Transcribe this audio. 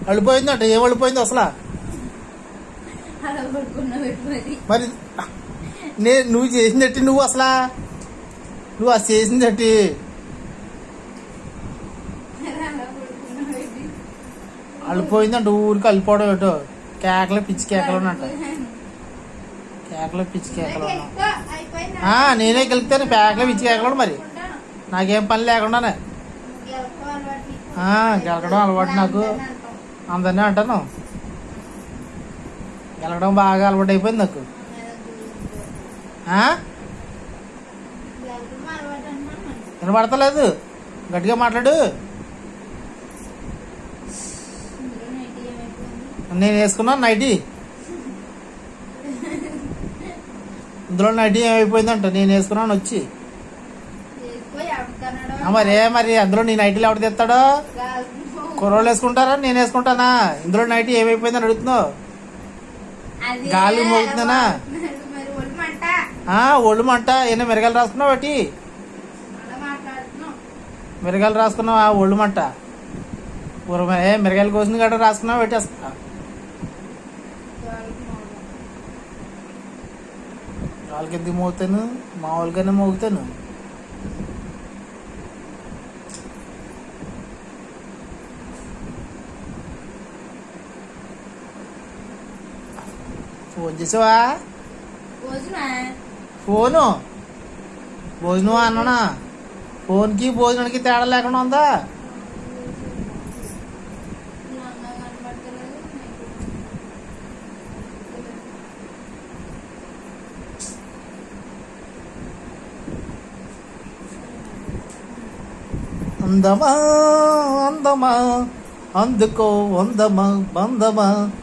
అడిపోయిందంట ఏం అడిపోయింది అసలు అలా పడుకున్న పెట్టుబడి మరి నే నువ్వు చేసినట్టు నువ్వు అసలు నువ్వు అది చేసిందట్టి అలా పడుకున్న పెట్టి అడిపోయిందంట ఊరికి అల్లిపోవడం ఏటో కేకలు పిచ్చి కేకలు ఉన్నట్ట కేకలు పిచ్చి కేకలు ఉన్నా ఆ, నేనే గెలుపుతాను పేకలు పిచ్చి కేకలు మరి నాకేం పని లేకుండానే ఆ, గెలకడం అలవాటు నాకు అందరినీ అంటాను గెలకడం బాగా అలవాటు అయిపోయింది నాకు ఆ? వినపడతలేదు గట్టిగా మాట్లాడు నేను వేసుకున్నాను నైటీ ఇందులో నైటీ ఏమైపోయిందంట నేను వేసుకున్నాను వచ్చి ఆ, మరి ఏ మరి అందులో నీ నైటీలు ఎవడు తెస్తాడో కుర్రోళ్ళు వేసుకుంటారా నేను వేసుకుంటానా ఇందులో నైటీ ఏమైపోయిందని అడుగుతున్నావు గాలి మోగుతుందనా? మరి ఒళ్ళు మంట ఆ, ఒళ్ళు మంట ఏమో మిరగాయలు రాసుకున్నావు బట్టి అలా మాట్లాడుతున్నావు మిరగాయలు రాసుకున్నావా ఒళ్ళు మంట ఊరమ ఏ మిరగాయలు కోసిన గడ్డ రాసుకున్నావు పెట్టేస్తా వాళ్ళకి ఎందుకు మోగుతాను మామూలుగానే మోగుతాను ఫోన్ చేసావా భోజనా ఫోను భోజనం అన్నానా ఫోన్కి భోజనానికి తేడా లేకుండా ఉందా అందమా అందమా అందుకో వందమా బందమా